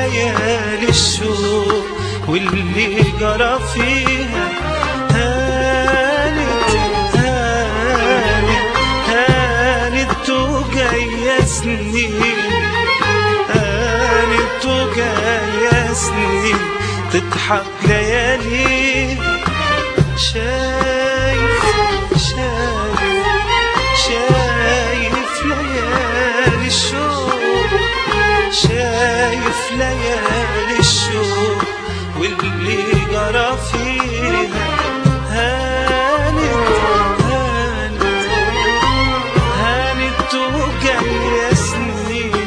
ليالي الشوق واللي جرى فيها هانت هانت هانت وجاية سنين هانت وجاية سنين تضحك ليالي شايف شايف شايف ليالي الشوق شايف ليالي الشوق واللي جرى فيها هانت هانت هانت وجاية سنين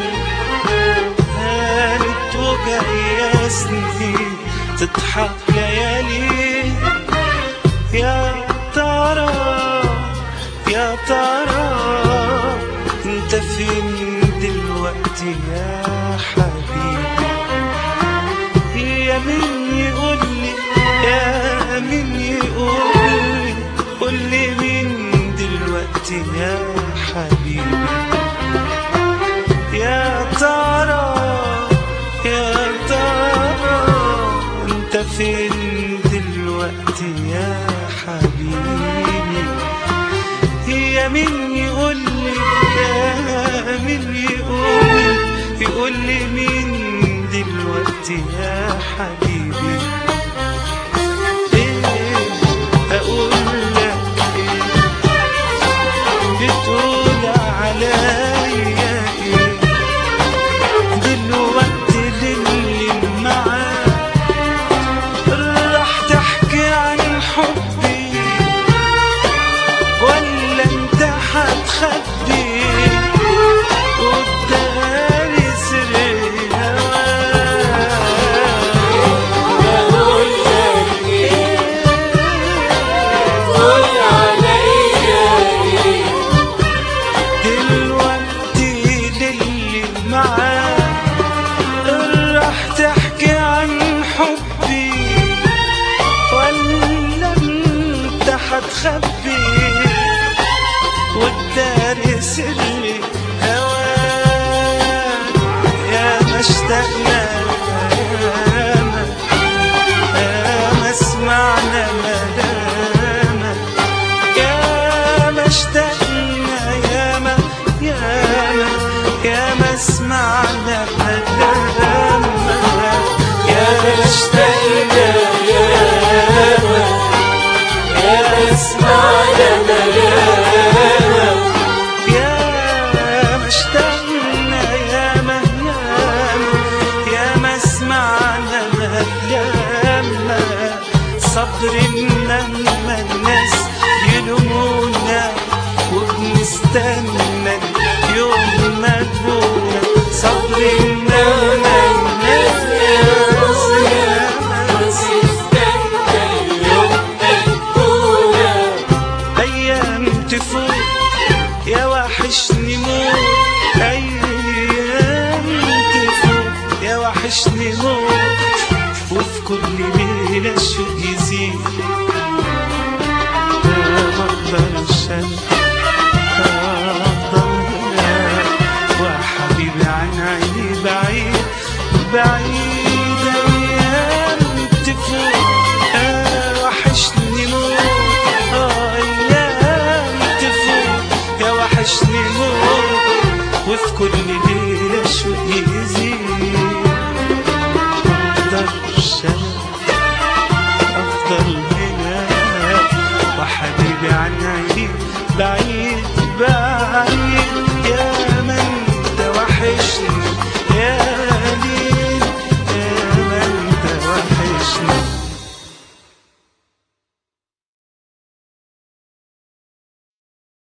هانت وجاية سنين تضحك ليالي يا ترى يا ترى انت فين دلوقتي يا حبيبي يا مين يقول لي يا مين يقول لي قول لي مين دلوقتي يا حبيبي يا ترى يا ترى انت فين دلوقتي يا حبيبي يا مين يقول لي يا مين يقول يقول لي مين دلوقتي يا حبيبي ايه اقول لك ايه بتقول عليا ايه دلوقتي للي معاك راح تحكي عن حبي ولا انت هتخبي قدامي سر هواك بقول لك ايه قول عليا ايه دلوقتي للي معاك راح تحكي عن حبي ولا انت هتخبي والدار سري هواك يا ما اشتقنا ياما ياما سمعنا ملامك يا ما اشتقنا يا ما يا ما يا ما سمعنا كلامك يا ما اشتقنا يا ما يا اسمعنا ملامك يا ما اشتقنا يا ما يا ما يا ما سمعنا ملامك صبر لما الناس يلومونا وبنستنى يوم ما تبونا صبر لما الناس وتستنى اليوم الأولى ايام تفوت يا وحشني موت ايام تفوت يا وحشني موت وفي كل ليله الشوق يزيد ما اقدرش افضل هناك وحبيبي عن عيني بعيد بعيد